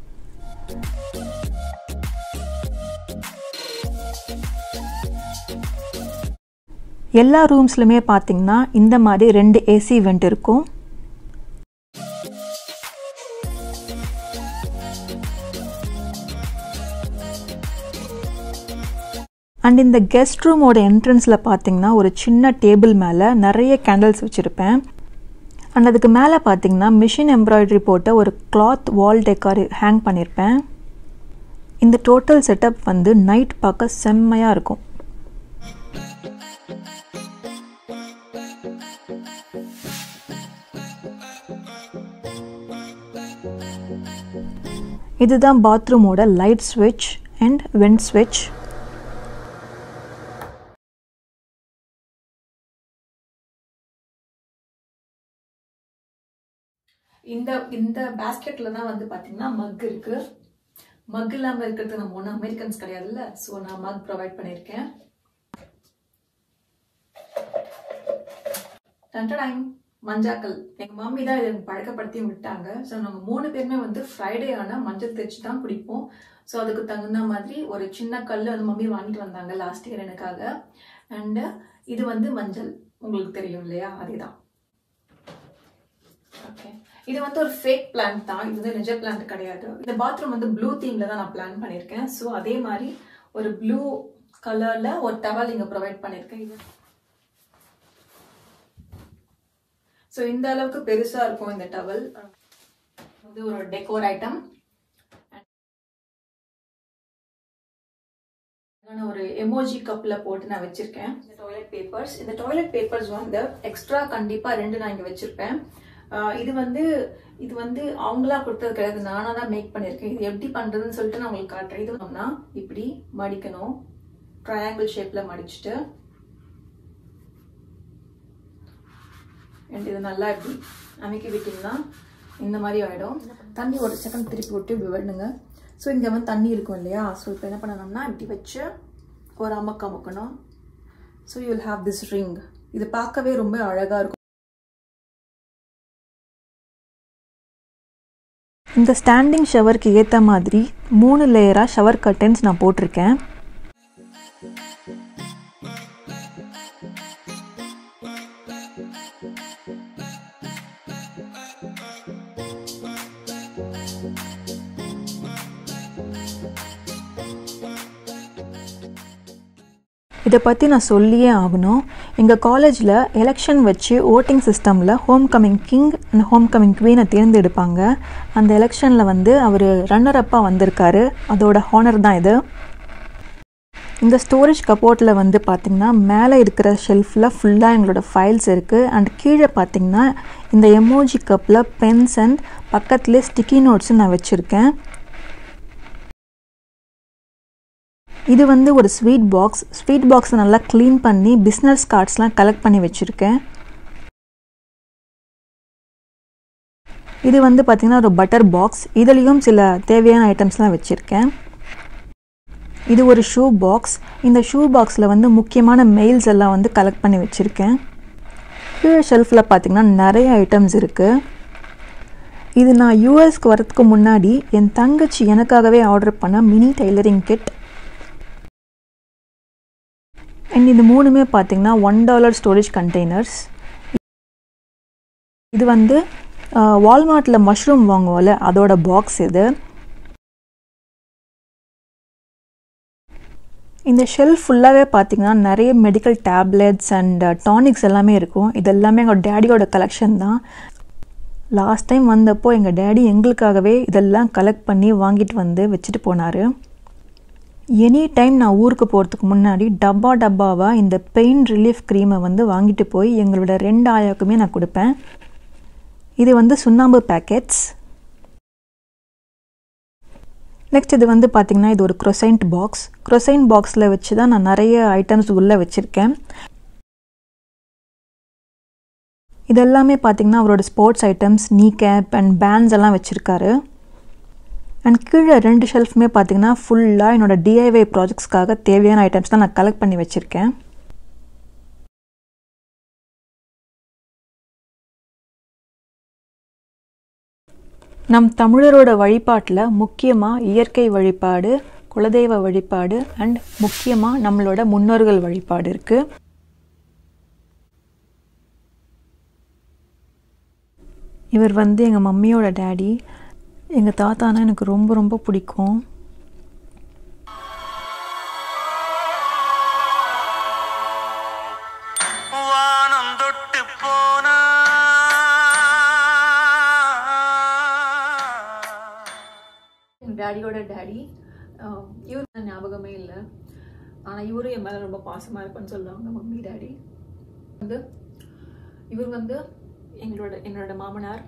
எல்லா ரூம்ஸ்லையுமே பார்த்தீங்கன்னா இந்த மாதிரி ரெண்டு ஏசி வெண்ட் இருக்கும் அண்ட் இந்த கெஸ்ட் ரூமோட என்ட்ரன்ஸில் பார்த்தீங்கன்னா ஒரு சின்ன டேபிள் மேலே நிறைய கேண்டில்ஸ் வச்சுருப்பேன் அண்ட் அதுக்கு மேலே பார்த்தீங்கன்னா மிஷின் எம்ப்ராய்டரி போட்ட ஒரு கிளாத் வால் டெக்கார் ஹேங் பண்ணியிருப்பேன் இந்த டோட்டல் செட்டப் வந்து நைட் பார்க்க செம்மையாக இருக்கும் இதுதான் பாத்ரூமோட லைட் ஸ்விட்ச் அண்ட் வெண்ட் ஸ்விட்ச் இந்த இந்த பேஸ்கெட்டில் தான் வந்து பார்த்தீங்கன்னா மக் இருக்கு மக் இல்லாமல் இருக்கிறது நம்ம ஒன்றும் அமெரிக்கன்ஸ் கிடையாதுல்ல ஸோ நான் மக் ப்ரொவைட் பண்ணியிருக்கேன் டன்டடைம் மஞ்சாக்கள் எங்க மம்மி தான் இதை பழக்கப்படுத்தி விட்டாங்க ஸோ நாங்கள் மூணு பேருமே வந்து ஃப்ரைடே ஆனால் மஞ்சள் தேய்ச்சி தான் குடிப்போம் ஸோ அதுக்கு தகுந்த மாதிரி ஒரு சின்ன கல் வந்து மம்மி வாங்கிட்டு வந்தாங்க லாஸ்ட் இயர் எனக்காக அண்டு இது வந்து மஞ்சள் உங்களுக்கு தெரியும் இல்லையா அதே தான் ஓகே இது வந்து ஒரு ஃபேக் பிளான்ட் தான் இது வந்து நிஜ பிளான்ட் கிடையாது இந்த பாத்ரூம் வந்து ப்ளூ தீம்ல தான் நான் பிளான் பண்ணியிருக்கேன் ஸோ அதே மாதிரி ஒரு ப்ளூ கலர்ல ஒரு டவல் இங்க ப்ரொவைட் பண்ணியிருக்கேன் இது ஸோ இந்த அளவுக்கு பெருசா இருக்கும் இந்த டவல் இது ஒரு டெக்கோர் ஐட்டம் ஒரு எமோஜி கப்ல போட்டு நான் வச்சிருக்கேன் இந்த டாய்லெட் பேப்பர்ஸ் இந்த டாய்லெட் பேப்பர்ஸ் வந்து எக்ஸ்ட்ரா கண்டிப்பா ரெண்டு நான் இங்க வச்சிருப்பேன் ஆஹ் இது வந்து இது வந்து அவங்களா கொடுத்தது கிடையாது நானா தான் மேக் பண்ணியிருக்கேன் இது எப்படி பண்றதுன்னு சொல்லிட்டு நான் உங்களுக்கு காட்டுறேன் இது பண்ணோம்னா இப்படி மடிக்கணும் ட்ரையாங்கிள் ஷேப்ல மடிச்சுட்டு and இது நல்லா இப்படி அமைக்கி விட்டிங்கன்னா இந்த மாதிரி ஆகிடும் தண்ணி ஒரு செகண்ட் திருப்பி விட்டு இப்படி விடணுங்க ஸோ இங்கே வந்து தண்ணி இருக்கும் இல்லையா ஸோ இப்போ என்ன பண்ணணும்னா இப்படி வச்சு ஒரு அமக்கு அமுக்கணும் so you will have this ring இது பார்க்கவே ரொம்ப அழகாக இருக்கும் இந்த ஸ்டாண்டிங் ஷவருக்கு ஏற்ற மாதிரி மூணு லேயராக ஷவர் கர்டன்ஸ் நான் போட்டிருக்கேன் இதை பற்றி நான் சொல்லியே ஆகணும் எங்கள் காலேஜில் எலெக்ஷன் வச்சு ஓட்டிங் சிஸ்டமில் homecoming king and homecoming குவீனை தேர்ந்தெடுப்பாங்க அந்த எலெக்ஷனில் வந்து அவர் ரன்னர் அப்பாக வந்திருக்காரு அதோட ஹானர் தான் இது இந்த ஸ்டோரேஜ் கப்போர்ட்டில் வந்து பார்த்திங்கன்னா மேலே இருக்கிற ஷெல்ஃபில் ஃபுல்லாக எங்களோட ஃபைல்ஸ் இருக்குது அண்ட் கீழே பார்த்திங்கன்னா இந்த எமோஜி கப்பில் பென்ஸ் அண்ட் பக்கத்துலேயே ஸ்டிக்கி நோட்ஸும் நான் வச்சுருக்கேன் இது வந்து ஒரு ஸ்வீட் பாக்ஸ் ஸ்வீட் பாக்ஸை நல்லா க்ளீன் பண்ணி பிஸ்னஸ் கார்ட்ஸ்லாம் கலெக்ட் பண்ணி வச்சுருக்கேன் இது வந்து பார்த்திங்கன்னா ஒரு பட்டர் பாக்ஸ் இதுலேயும் சில தேவையான ஐட்டம்ஸ்லாம் வச்சுருக்கேன் இது ஒரு ஷூ பாக்ஸ் இந்த ஷூ பாக்ஸில் வந்து முக்கியமான மெயில்ஸ் எல்லாம் வந்து கலெக்ட் பண்ணி வச்சுருக்கேன் கீழே ஷெல்ஃபில் பார்த்திங்கன்னா நிறைய ஐட்டம்ஸ் இருக்குது இது நான் யூஎஸ்க்கு வரதுக்கு முன்னாடி என் தங்கச்சி எனக்காகவே ஆர்டர் பண்ண மினி டெய்லரிங் கிட் அண்ட் இது மூணுமே பார்த்திங்கன்னா ஒன் டாலர் ஸ்டோரேஜ் கண்டெய்னர்ஸ் இது வந்து வால்மார்ட்டில் மஷ்ரூம் வாங்குவோம்ல அதோட பாக்ஸ் இது இந்த ஷெல்ஃப் ஃபுல்லாகவே பார்த்தீங்கன்னா நிறைய மெடிக்கல் டேப்லெட்ஸ் அண்ட் டானிக்ஸ் எல்லாமே இருக்கும் இது எல்லாமே எங்கள் டேடியோட கலெக்ஷன் தான் லாஸ்ட் டைம் வந்தப்போ எங்கள் டேடி எங்களுக்காகவே இதெல்லாம் கலெக்ட் பண்ணி வாங்கிட்டு வந்து வச்சுட்டு போனார் எனி டைம் நான் ஊருக்கு போகிறதுக்கு முன்னாடி டப்பா டப்பாவாக இந்த பெயின் ரிலீஃப் க்ரீமை வந்து வாங்கிட்டு போய் எங்களோட ரெண்டு ஆயாக்குமே நான் கொடுப்பேன் இது வந்து சுண்ணாம்பு பேக்கெட்ஸ் நெக்ஸ்ட் இது வந்து பார்த்திங்கன்னா இது ஒரு க்ரொசைண்ட் பாக்ஸ் க்ரொசைண்ட் பாக்ஸில் வச்சு தான் நான் நிறைய ஐட்டம்ஸ் உள்ளே வச்சுருக்கேன் இதெல்லாமே பார்த்திங்கன்னா அவரோட sports items knee cap and pants எல்லாம் வச்சுருக்காரு அண்ட் கீழே ரெண்டு ஷெல்ஃபுமே பார்த்திங்கன்னா ஃபுல்லாக என்னோடய டிஐவை ப்ராஜெக்ட்ஸ்க்காக தேவையான ஐட்டம்ஸ் தான் நான் கலெக்ட் பண்ணி வச்சுருக்கேன் நம் தமிழரோட வழிபாட்டில் முக்கியமாக இயற்கை வழிபாடு குலதெய்வ வழிபாடு அண்ட் முக்கியமாக நம்மளோட முன்னோர்கள் வழிபாடு இருக்குது இவர் வந்து எங்கள் மம்மியோட டேடி எங்கள் தாத்தானா எனக்கு ரொம்ப ரொம்ப பிடிக்கும் வானம் தொட்டு போனா டேடியோட டேடி இவர் ஞாபகமே இல்லை ஆனால் இவரும் என் மேலே ரொம்ப பாசமாக இருப்பான்னு சொல்லுவாங்க மம்மி டேடி வந்து இவர் வந்து எங்களோட என்னோட மாமனார்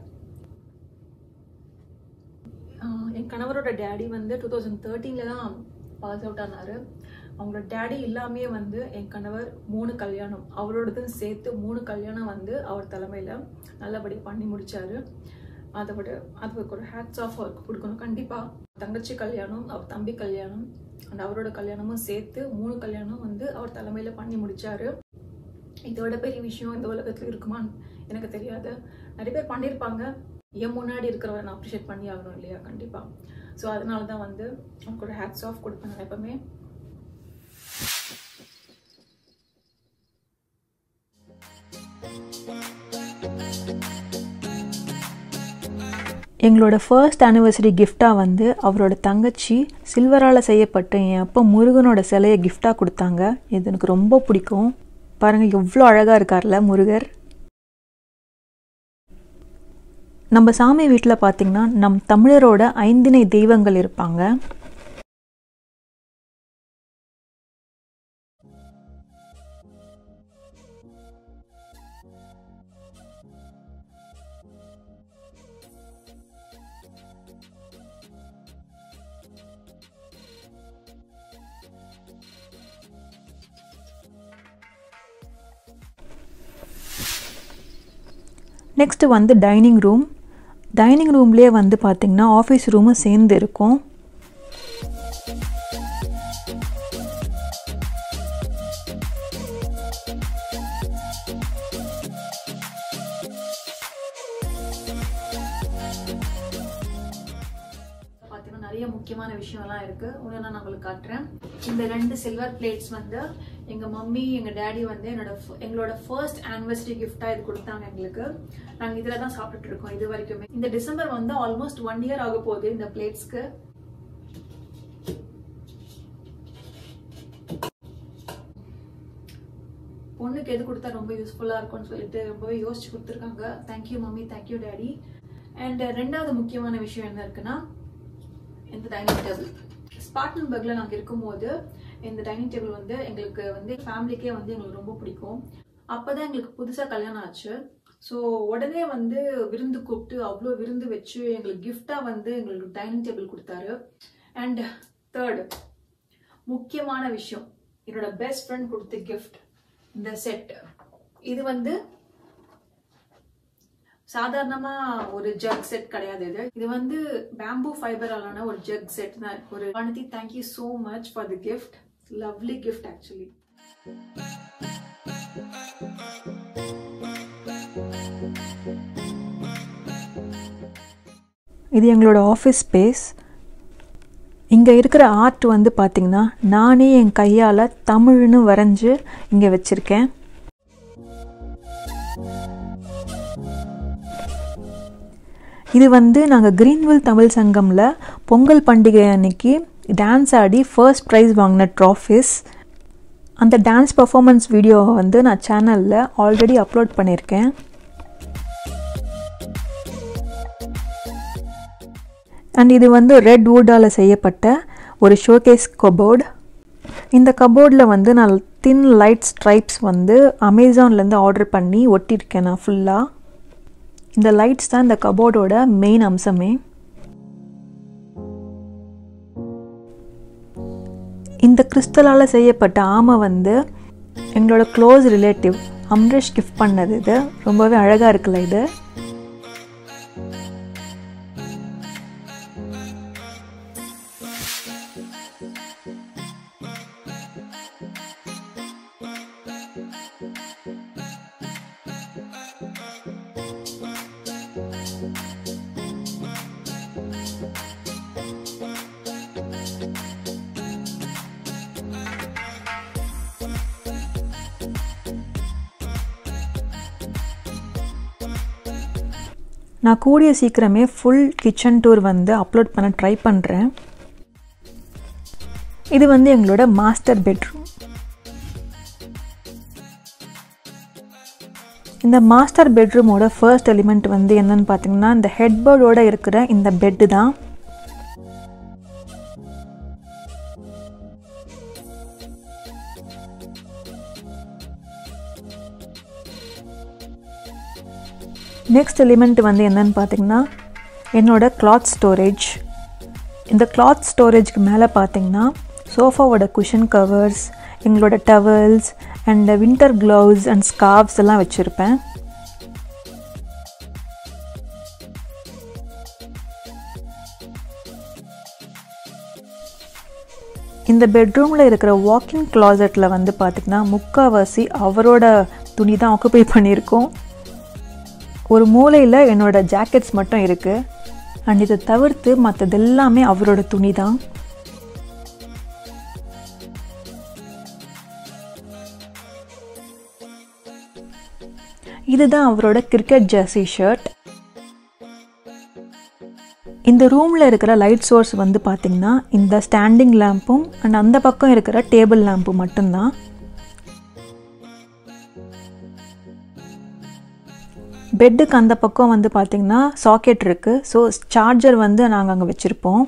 ஆஹ் என் கணவரோட டேடி வந்து டூ தௌசண்ட் தேர்ட்டீனில் தான் பாஸ் அவுட் ஆனார் அவங்களோட டேடி இல்லாமே வந்து என் கணவர் மூணு கல்யாணம் அவரோடதும் சேர்த்து மூணு கல்யாணம் வந்து அவர் தலைமையில் நல்லபடியாக பண்ணி முடிச்சாரு அதை விட அதுக்கு ஒரு ஹேட்ஸ் ஆஃப் அவருக்கு கொடுக்கணும் கண்டிப்பாக தங்கச்சி கல்யாணம் அவர் தம்பி கல்யாணம் அண்ட் அவரோட கல்யாணமும் சேர்த்து மூணு கல்யாணம் வந்து அவர் தலைமையில் பண்ணி முடிச்சாரு இதோட பெரிய விஷயம் இந்த உலகத்தில் இருக்குமான்னு எனக்கு தெரியாது நிறைய பேர் பண்ணியிருப்பாங்க என் முன்னாடி இருக்கிறவரை நான் அப்ரிஷியேட் பண்ணி ஆகணும் இல்லையா கண்டிப்பாக ஸோ அதனால தான் வந்து அவருக்கு ஒரு ஹேட்ஸ் ஆஃப் கொடுப்பேன் நான் எப்பவுமே எங்களோட ஃபர்ஸ்ட் ஆனிவர்சரி கிஃப்டாக வந்து அவரோட தங்கச்சி சில்வரால் செய்யப்பட்ட என் அப்பா முருகனோட சிலையை கிஃப்டாக கொடுத்தாங்க இது எனக்கு ரொம்ப பிடிக்கும் பாருங்கள் எவ்வளோ அழகாக இருக்கார்ல முருகர் நம்ம சாமி வீட்டில் பார்த்திங்கன்னா நம் தமிழரோட ஐந்திணை தெய்வங்கள் இருப்பாங்க நெக்ஸ்ட் வந்து டைனிங் ரூம் டைனிங் ரூம்லேயே வந்து பார்த்திங்கன்னா ஆஃபீஸ் ரூமும் சேர்ந்து இருக்கும் பார்த்தீங்கன்னா நிறைய முக்கியமான விஷயம்லாம் இருக்கு ஒன்று நான் உங்களுக்கு காட்டுறேன் இந்த ரெண்டு சில்வர் பிளேட்ஸ் வந்து எங்க மம்மி எங்க டேடி வந்து என்னோட fir- எங்களோட ஃபர்ஸ்ட் ஆனிவர்சரி கிஃப்டா இது கொடுத்தாங்க எங்களுக்கு நாங்க இதுல தான் சாப்பிட்டுட்டு இருக்கோம் இது வரைக்குமே இந்த டிசம்பர் வந்து ஆல்மோஸ்ட் ஒன் இயர் ஆக போகுது இந்த பிளேட்ஸ்க்கு பொண்ணுக்கு எது கொடுத்தா ரொம்ப யூஸ்ஃபுல்லாக இருக்கும்னு சொல்லிட்டு ரொம்பவே யோசிச்சு கொடுத்துருக்காங்க thank you mummy thank you daddy and ரெண்டாவது முக்கியமான விஷயம் என்ன இருக்குன்னா இந்த டைனிங் டேபிள் ஸ்பாட்டன்பர்கில் நாங்கள் இருக்கும்போது இந்த டைனிங் டேபிள் வந்து எங்களுக்கு வந்து ஃபேமிலிக்கே வந்து எங்களுக்கு ரொம்ப பிடிக்கும் அப்போ தான் எங்களுக்கு புதுசாக கல்யாணம் ஆச்சு ஸோ உடனே வந்து விருந்து கூப்பிட்டு அவ்வளோ விருந்து வச்சு எங்களுக்கு கிஃப்டாக வந்து எங்களுக்கு டைனிங் டேபிள் கொடுத்தாரு அண்ட் தேர்டு முக்கியமான விஷயம் என்னோட பெஸ்ட் ஃப்ரெண்ட் கொடுத்த கிஃப்ட் இந்த செட் இது வந்து சாதாரணமா ஒரு ஜக் செட் கிடையாது இது இது வந்து பேம்பூ ஃபைபராலான ஒரு ஜக் செட் தான் ஒரு Vanathi thank you so much for the gift lovely gift actually இது எங்களோட ஆஃபீஸ் ஸ்பேஸ் இங்கே இருக்கிற ஆர்ட் வந்து பார்த்திங்கன்னா நானே என் கையால் தமிழ்னு வரைஞ்சு இங்கே வச்சுருக்கேன் இது வந்து நாங்கள் கிரீன்வில் தமிழ் சங்கமில் பொங்கல் பண்டிகை அன்னைக்கு டான்ஸ் ஆடி ஃபர்ஸ்ட் ப்ரைஸ் வாங்கின ட்ராஃபிஸ் அந்த டான்ஸ் பர்ஃபார்மன்ஸ் வீடியோவை வந்து நான் சேனலில் ஆல்ரெடி அப்லோட் பண்ணியிருக்கேன் அண்ட் இது வந்து ரெட் வுட்டால் செய்யப்பட்ட ஒரு ஷோகேஸ் கபோர்டு இந்த கபோர்டில் வந்து நான் தின் லைட் ஸ்ட்ரைப்ஸ் வந்து அமேசான்லேருந்து ஆர்டர் பண்ணி ஒட்டியிருக்கேன் நான் ஃபுல்லாக இந்த லைட்ஸ் தான் இந்த கபோர்டோட மெயின் அம்சமே இந்த கிறிஸ்டலால் செய்யப்பட்ட ஆமை வந்து எங்களோட க்ளோஸ் ரிலேட்டிவ் அம்ரேஷ் கிஃப்ட் பண்ணது இது ரொம்பவே அழகாக இருக்குல்ல இது நான் கூடிய சீக்கிரமே ஃபுல் கிச்சன் டூர் வந்து அப்லோட் பண்ண ட்ரை பண்ணுறேன் இது வந்து எங்களோட மாஸ்டர் பெட்ரூம் இந்த மாஸ்டர் பெட்ரூமோட ஃபர்ஸ்ட் எலிமெண்ட் வந்து என்னன்னு பார்த்தீங்கன்னா இந்த ஹெட்போர்டோட இருக்கிற இந்த பெட்டு தான் நெக்ஸ்ட் எலிமெண்ட் வந்து என்னன்னு பார்த்தீங்கன்னா என்னோட கிளாத் ஸ்டோரேஜ் இந்த கிளாத் ஸ்டோரேஜ்க்கு மேலே பார்த்தீங்கன்னா சோஃபாவோட குஷன் கவர்ஸ் எங்களோட towels and winter gloves and scarfs எல்லாம் வச்சுருப்பேன் இந்த பெட்ரூமில் இருக்கிற வாக்கிங் கிளாசெட்டில் வந்து பார்த்திங்கன்னா முக்கால்வாசி அவரோட துணி தான் ஆக்குப்பை பண்ணியிருக்கோம் ஒரு மூலையில் என்னோட ஜாக்கெட்ஸ் மட்டும் இருக்குது அண்ட் இதை தவிர்த்து மற்றது எல்லாமே அவரோட துணி தான் இதுதான் அவரோட கிரிக்கெட் ஜெர்சி ஷர்ட் இந்த ரூமில் இருக்கிற லைட் சோர்ஸ் வந்து பார்த்திங்கன்னா இந்த ஸ்டாண்டிங் லேம்பும் அண்ட் அந்த பக்கம் இருக்கிற டேபிள் லேம்பும் மட்டும்தான் பெட்டுக்கு அந்த பக்கம் வந்து பார்த்திங்கன்னா சாக்கெட் இருக்குது ஸோ சார்ஜர் வந்து நாங்கள் அங்கே வச்சுருப்போம்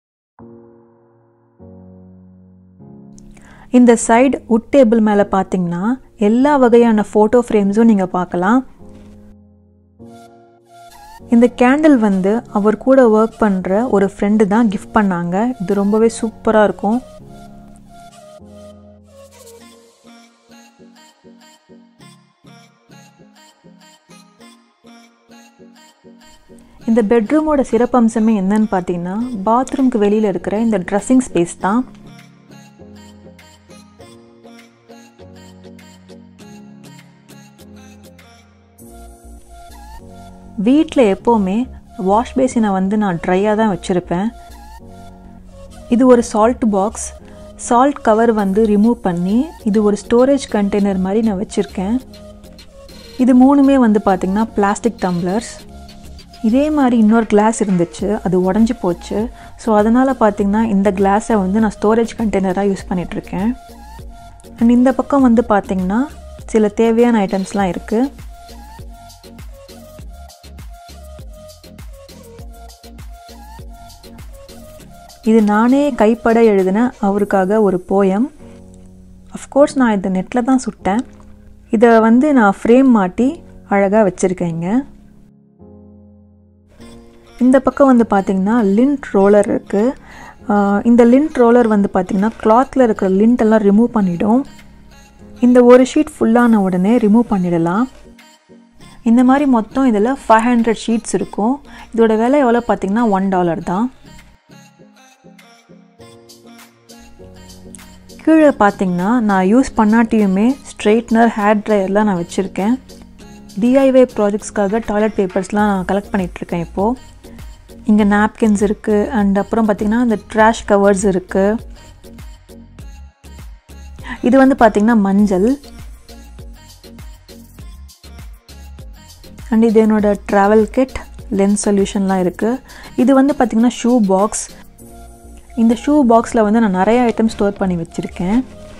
இந்த சைடு உட் டேபிள் மேலே பார்த்தீங்கன்னா எல்லா வகையான ஃபோட்டோ ஃப்ரேம்ஸும் நீங்கள் பார்க்கலாம் இந்த கேண்டில் வந்து அவர் கூட ஒர்க் பண்ணுற ஒரு ஃப்ரெண்டு தான் கிஃப்ட் பண்ணாங்க இது ரொம்பவே சூப்பராக இருக்கும் இந்த பெட்ரூமோட சிறப்பம்சமே என்னன்னு பார்த்தீங்கன்னா பாத்ரூம்க்கு வெளியில் இருக்கிற இந்த ட்ரெஸ்ஸிங் ஸ்பேஸ் தான் வீட்டில் எப்போவுமே வாஷ் பேசினை வந்து நான் ட்ரையாக தான் வச்சுருப்பேன் இது ஒரு சால்ட் பாக்ஸ் சால்ட் கவர் வந்து ரிமூவ் பண்ணி இது ஒரு ஸ்டோரேஜ் கண்டெய்னர் மாதிரி நான் வச்சுருக்கேன் இது மூணுமே வந்து பார்த்திங்கன்னா பிளாஸ்டிக் டம்ளர்ஸ் இதே மாதிரி இன்னொரு கிளாஸ் இருந்துச்சு அது உடஞ்சி போச்சு ஸோ அதனால் பார்த்திங்கன்னா இந்த கிளாஸை வந்து நான் ஸ்டோரேஜ் கண்டெய்னராக யூஸ் பண்ணிகிட்ருக்கேன் அண்ட் இந்த பக்கம் வந்து பார்த்திங்கன்னா சில தேவையான ஐட்டம்ஸ்லாம் இருக்குது இது நானே கைப்பட எழுதின அவருக்காக ஒரு போயம் அஃப்கோர்ஸ் நான் இதை நெட்டில் தான் சுட்டேன் இதை வந்து நான் ஃப்ரேம் மாட்டி அழகாக வச்சுருக்கேங்க இந்த பக்கம் வந்து பார்த்திங்கன்னா லிண்ட் ரோலர் இருக்குது இந்த லிண்ட் ரோலர் வந்து பார்த்திங்கன்னா கிளாத்தில் இருக்கிற லிண்ட் எல்லாம் ரிமூவ் பண்ணிடும் இந்த ஒரு ஷீட் ஃபுல்லான உடனே ரிமூவ் பண்ணிடலாம் இந்த மாதிரி மொத்தம் இதில் ஃபைவ் ஹண்ட்ரட் ஷீட்ஸ் இருக்கும் இதோட விலை எவ்வளோ பார்த்திங்கன்னா ஒன் டாலர் தான் கீழே பார்த்தீங்கன்னா நான் யூஸ் பண்ணாட்டியுமே ஸ்ட்ரெயிட்னர் ஹேர் ட்ரையர்லாம் நான் வச்சுருக்கேன் டிஐவே ப்ராஜெக்ட்ஸ்க்காக டாய்லெட் பேப்பர்ஸ்லாம் நான் கலெக்ட் பண்ணிகிட்ருக்கேன் இப்போது இங்கே நாப்கின்ஸ் இருக்குது அண்ட் அப்புறம் பார்த்திங்கன்னா இந்த ட்ராஷ் கவர்ஸ் இருக்குது இது வந்து பார்த்திங்கன்னா மஞ்சள் அண்ட் இது என்னோட ட்ராவல் கிட் லென்ஸ் சொல்யூஷன்லாம் இருக்குது இது வந்து பார்த்திங்கன்னா ஷூ பாக்ஸ் இந்த ஷூ பாக்ஸில் வந்து நான் நிறைய ஐட்டம் ஸ்டோர் பண்ணி வச்சுருக்கேன்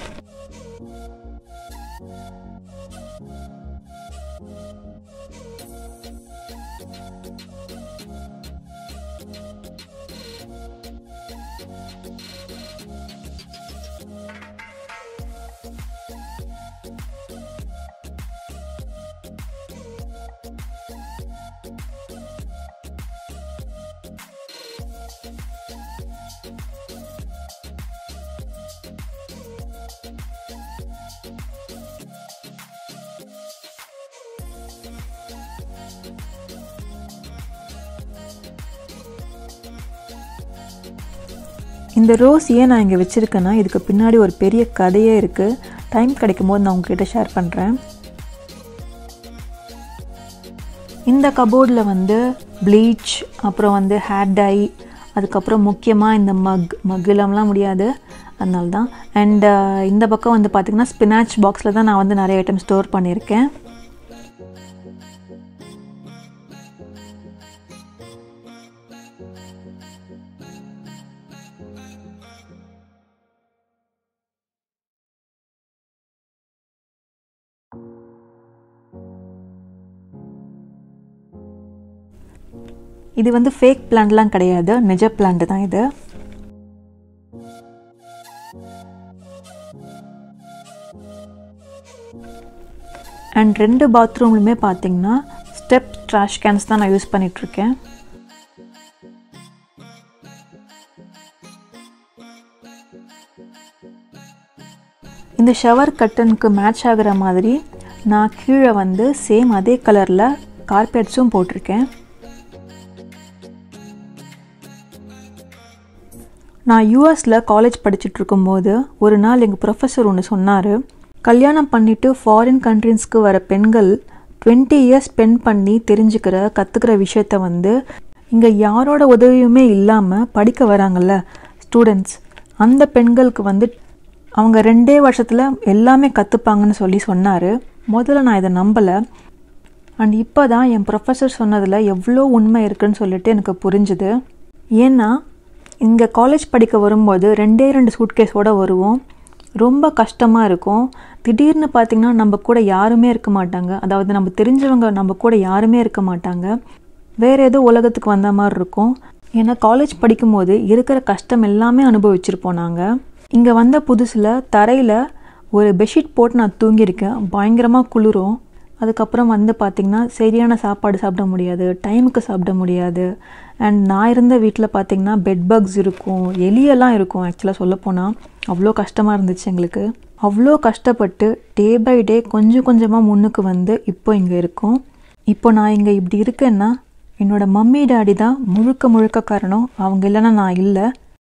இந்த ரோஸ் ஏன் நான் இங்கே வச்சுருக்கேன்னா இதுக்கு பின்னாடி ஒரு பெரிய கதையே இருக்குது டைம் கிடைக்கும் போது நான் உங்ககிட்ட ஷேர் பண்ணுறேன் இந்த கபோர்டில் வந்து ப்ளீச் அப்புறம் வந்து ஹேர் டை அதுக்கப்புறம் முக்கியமாக இந்த மக் மக் இல்லாமலாம் முடியாது அதனால தான் அண்ட் இந்த பக்கம் வந்து பார்த்திங்கன்னா ஸ்பினாச் பாக்ஸில் தான் நான் வந்து நிறைய ஐட்டம் ஸ்டோர் பண்ணியிருக்கேன் இது வந்து ஃபேக் பிளான்ட்லாம் கிடையாது நிஜ பிளான்ட் தான் இது அண்ட் ரெண்டு பாத்ரூம்லுமே பார்த்தீங்கன்னா ஸ்டெப் ட்ராஷ் கேன்ஸ் தான் நான் யூஸ் பண்ணிகிட்ருக்கேன் இந்த ஷவர் கட்டனுக்கு மேட்ச் ஆகிற மாதிரி நான் கீழே வந்து சேம் அதே கலரில் கார்பெட்ஸும் போட்டிருக்கேன் நான் யூஎஸில் காலேஜ் படிச்சுட்டு இருக்கும்போது ஒரு நாள் எங்கள் ப்ரொஃபஸர் ஒன்று சொன்னார் கல்யாணம் பண்ணிவிட்டு ஃபாரின் கண்ட்ரீஸ்க்கு வர பெண்கள் டுவெண்ட்டி இயர்ஸ் ஸ்பெண்ட் பண்ணி தெரிஞ்சுக்கிற கற்றுக்கிற விஷயத்த வந்து இங்கே யாரோட உதவியுமே இல்லாமல் படிக்க வராங்கல்ல ஸ்டூடெண்ட்ஸ் அந்த பெண்களுக்கு வந்து அவங்க ரெண்டே வருஷத்தில் எல்லாமே கற்றுப்பாங்கன்னு சொல்லி சொன்னார் முதல்ல நான் இதை நம்பலை அண்ட் இப்போ தான் என் ப்ரொஃபஸர் சொன்னதில் எவ்வளோ உண்மை இருக்குன்னு சொல்லிட்டு எனக்கு புரிஞ்சுது ஏன்னா இங்கே காலேஜ் படிக்க வரும்போது ரெண்டே ரெண்டு சூட்கேஸோடு வருவோம் ரொம்ப கஷ்டமாக இருக்கும் திடீர்னு பார்த்திங்கன்னா நம்ம கூட யாருமே இருக்க மாட்டாங்க அதாவது நம்ம தெரிஞ்சவங்க நம்ம கூட யாருமே இருக்க மாட்டாங்க வேறு ஏதோ உலகத்துக்கு வந்த மாதிரி இருக்கும் ஏன்னா காலேஜ் படிக்கும்போது இருக்கிற கஷ்டம் எல்லாமே அனுபவிச்சிருப்போம் நாங்கள் இங்கே வந்த புதுசில் தரையில் ஒரு பெட்ஷீட் போட்டு நான் தூங்கியிருக்கேன் பயங்கரமாக குளிரும் அதுக்கப்புறம் வந்து பார்த்திங்கன்னா சரியான சாப்பாடு சாப்பிட முடியாது டைமுக்கு சாப்பிட முடியாது அண்ட் நான் இருந்த வீட்டில் பார்த்திங்கன்னா பெட் பக்ஸ் இருக்கும் எலியெல்லாம் இருக்கும் ஆக்சுவலாக சொல்லப்போனால் அவ்வளோ கஷ்டமாக இருந்துச்சு எங்களுக்கு அவ்வளோ கஷ்டப்பட்டு டே பை டே கொஞ்சம் கொஞ்சமாக முன்னுக்கு வந்து இப்போ இங்கே இருக்கோம் இப்போ நான் இங்கே இப்படி இருக்கேன்னா என்னோட மம்மி டாடி தான் முழுக்க முழுக்க காரணம் அவங்க இல்லைன்னா நான் இல்லை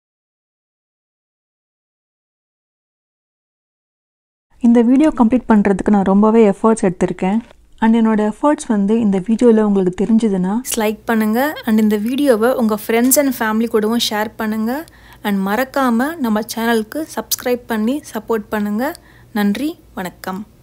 இந்த வீடியோ கம்ப்ளீட் பண்ணுறதுக்கு நான் ரொம்பவே எஃபர்ட்ஸ் எடுத்திருக்கேன் அண்ட் என்னோட எஃபர்ட்ஸ் வந்து இந்த வீடியோவில் உங்களுக்கு தெரிஞ்சதுன்னா லைக் பண்ணுங்கள் அண்ட் இந்த வீடியோவை உங்கள் ஃப்ரெண்ட்ஸ் அண்ட் ஃபேமிலி கூடவும் ஷேர் பண்ணுங்கள் அண்ட் மறக்காமல் நம்ம சேனலுக்கு சப்ஸ்கிரைப் பண்ணி சப்போர்ட் பண்ணுங்கள் நன்றி வணக்கம்